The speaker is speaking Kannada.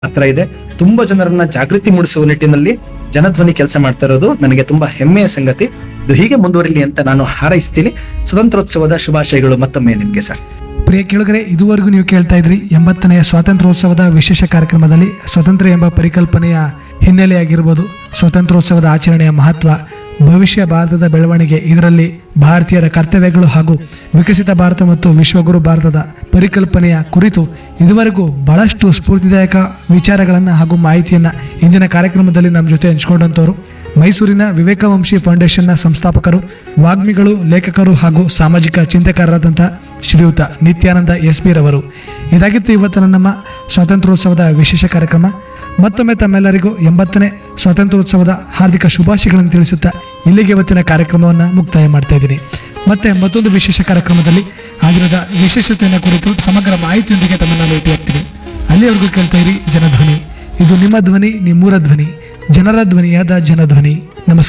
ಹತ್ರ ಇದೆ ತುಂಬಾ ಜನರನ್ನ ಜಾಗೃತಿ ಮೂಡಿಸುವ ನಿಟ್ಟಿನಲ್ಲಿ ಜನಧ್ವನಿ ಕೆಲಸ ಮಾಡ್ತಾ ಇರೋದು ನನಗೆ ತುಂಬಾ ಹೆಮ್ಮೆಯ ಸಂಗತಿ ಇದು ಹೀಗೆ ಮುಂದುವರಿಲಿ ಅಂತ ನಾನು ಹಾರೈಸ್ತೀನಿ ಸ್ವತಂತ್ರೋತ್ಸವದ ಶುಭಾಶಯಗಳು ಮತ್ತೊಮ್ಮೆ ನಿಮ್ಗೆ ಸರ್ ಪ್ರಿಯ ಕೇಳುಗರೆ ಇದುವರೆಗೂ ನೀವು ಕೇಳ್ತಾ ಇದ್ರಿ ಎಂಬತ್ತನೆಯ ಸ್ವಾತಂತ್ರ್ಯೋತ್ಸವದ ವಿಶೇಷ ಕಾರ್ಯಕ್ರಮದಲ್ಲಿ ಸ್ವತಂತ್ರ ಎಂಬ ಪರಿಕಲ್ಪನೆಯ ಹಿನ್ನೆಲೆಯಾಗಿರ್ಬೋದು ಸ್ವಾತಂತ್ರ್ಯೋತ್ಸವದ ಆಚರಣೆಯ ಮಹತ್ವ ಭವಿಷ್ಯ ಭಾರತದ ಬೆಳವಣಿಗೆ ಇದರಲ್ಲಿ ಭಾರತೀಯರ ಕರ್ತವ್ಯಗಳು ಹಾಗೂ ವಿಕಸಿತ ಭಾರತ ಮತ್ತು ವಿಶ್ವಗುರು ಭಾರತದ ಪರಿಕಲ್ಪನೆಯ ಕುರಿತು ಇದುವರೆಗೂ ಬಹಳಷ್ಟು ಸ್ಫೂರ್ತಿದಾಯಕ ವಿಚಾರಗಳನ್ನು ಹಾಗೂ ಮಾಹಿತಿಯನ್ನು ಇಂದಿನ ಕಾರ್ಯಕ್ರಮದಲ್ಲಿ ನಮ್ಮ ಜೊತೆ ಹಂಚಿಕೊಂಡಂಥವ್ರು ಮೈಸೂರಿನ ವಿವೇಕವಂಶಿ ಫೌಂಡೇಶನ್ನ ಸಂಸ್ಥಾಪಕರು ವಾಗ್ಮಿಗಳು ಲೇಖಕರು ಹಾಗೂ ಸಾಮಾಜಿಕ ಚಿಂತಕರಾದಂಥ ಶ್ರೀಯುತ ನಿತ್ಯಾನಂದ ಎಸ್ ಬಿ ರವರು ಇದಾಗಿತ್ತು ಇವತ್ತಿನ ನಮ್ಮ ಸ್ವಾತಂತ್ರ್ಯೋತ್ಸವದ ವಿಶೇಷ ಕಾರ್ಯಕ್ರಮ ಮತ್ತೊಮ್ಮೆ ತಮ್ಮೆಲ್ಲರಿಗೂ ಎಂಬತ್ತನೇ ಸ್ವಾತಂತ್ರ್ಯೋತ್ಸವದ ಹಾರ್ದಿಕ ಶುಭಾಶಯಗಳನ್ನು ತಿಳಿಸುತ್ತಾ ಇಲ್ಲಿಗೆ ಇವತ್ತಿನ ಕಾರ್ಯಕ್ರಮವನ್ನು ಮುಕ್ತಾಯ ಮಾಡ್ತಾ ಇದ್ದೀನಿ ಮತ್ತೆ ಮತ್ತೊಂದು ವಿಶೇಷ ಕಾರ್ಯಕ್ರಮದಲ್ಲಿ ಆಗಿರದ ವಿಶೇಷತೆಯನ್ನು ಕುರಿತು ಸಮಗ್ರ ಮಾಹಿತಿಯೊಂದಿಗೆ ತಮ್ಮನ್ನು ಭೇಟಿಯಾಗ್ತೀನಿ ಅಲ್ಲಿವರೆಗೂ ಕೇಳ್ತಾ ಇರಿ ಜನಧ್ವನಿ ಇದು ನಿಮ್ಮ ಧ್ವನಿ ನಿಮ್ಮೂರ ಧ್ವನಿ ಜನರ ಧ್ವನಿಯಾದ ಜನಧ್ವನಿ ನಮಸ್ಕಾರ